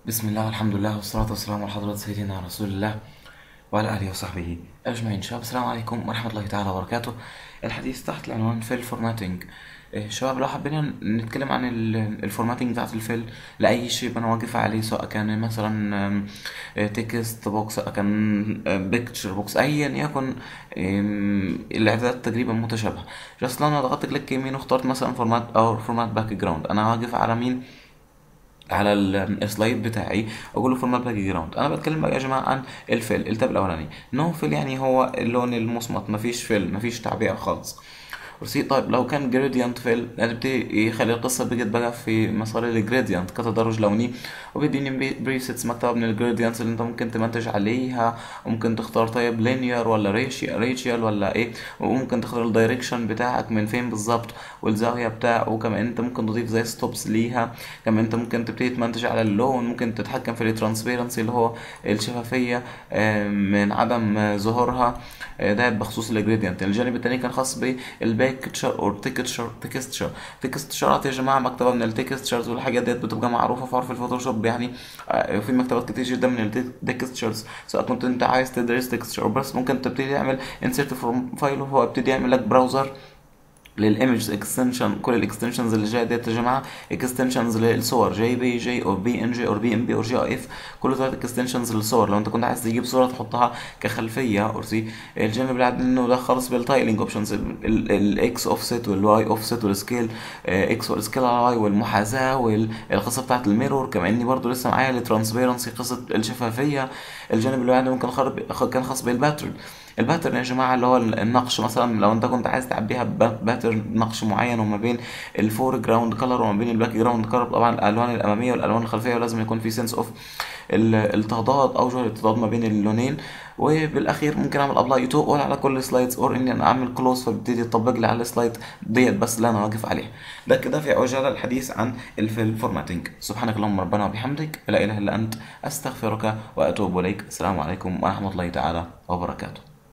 بسم الله والحمد لله والصلاة والسلام على حضرة سيدنا رسول الله وعلى آله وصحبه أجمعين شباب السلام عليكم ورحمة الله تعالى وبركاته الحديث تحت العنوان فيل فورماتنج إيه، شباب لو حبينا نتكلم عن ال- الفورماتنج بتاعت الفيل لأي شيء أنا واقف عليه سواء كان مثلا تكست بوكس سواء كان بيكتشر بوكس أيا يكن إم، الإعدادات تقريبا متشابهة جاست لو أنا ضغطت كليك يمين واخترت مثلا فورمات أو فورمات باك جراوند أنا واقف على مين على ال- السلايد بتاعي اقول له فورمات باك جراوند انا بتكلم بقى يا جماعه عن الفيل التاب الاولاني نو فيل يعني هو اللون المصمت مفيش فيل مفيش تعبئه خالص وسي طيب لو كان جريدينت فيل هتبتدي يخلي القصه بقت بقى في مسار الجريدينت كتدرج لوني وبيديني بريسيتس مكتبه من الجريدينتس اللي انت ممكن تمنتج عليها وممكن تختار طيب لينير ولا ريشيال ولا ايه وممكن تختار الدايركشن بتاعك من فين بالظبط والزاويه بتاعه وكمان انت ممكن تضيف زي ستوبس ليها كمان انت ممكن تبتدي تمنتج على اللون ممكن تتحكم في الترانسبيرنسي اللي هو الشفافيه آه، من عدم آه، ظهورها آه، ده بخصوص الجريدينت الجانب التاني كان خاص بالبيكتشر او تكستشر تكستشر تكستشرات يا جماعه مكتبه من التكستشرز والحاجات ديت بتبقى معروفه في عرف الفوتوشوب يعني آه، في مكتبات كتير جدا من التكستشرز سواء كنت انت عايز تدرس تكستشر بس ممكن تبتدي تعمل انسيرت فروم فايل وهو يبتدي يعمل لك براوزر للايمج اكستنشن كل الاكستنشنز اللي جايه ديت يا جماعه اكستنشنز للصور جي بي جي او بي ان جي او بي ام بي او جي اف كل دول اكستنشنز للصور لو انت كنت عايز تجيب صوره تحطها كخلفيه او سي الجانب اللي بعد انه ده خالص بالتايلنج اوبشنز الاكس اوفست والواي اوفست والسكيل اكس والسكيل على واي والمحاذاه والقصه بتاعت الميرور كما اني برضو لسه معايا الترانسبيرنسي قصه الشفافيه الجانب اللي بعده ممكن خرب كان خاص بالباترن الباترن يا جماعه اللي هو النقش مثلا لو انت كنت عايز تعبيها باترن نقش معين وما بين الفور جراوند كلر وما بين الباك جراوند كلر طبعا الالوان الاماميه والالوان الخلفيه ولازم يكون في سنس اوف التضاد اوجه التضاد ما بين اللونين وبالاخير ممكن اعمل ابلاي تو اول على كل سلايدز اور اني انا اعمل كلوز فبيبتدي يطبق لي على السلايد ديت بس اللي انا واقف عليها ده كده في عجاله الحديث عن الفيل فورماتنج سبحانك اللهم ربنا وبحمدك لا اله الا انت استغفرك واتوب اليك السلام عليكم ورحمه الله تعالى وبركاته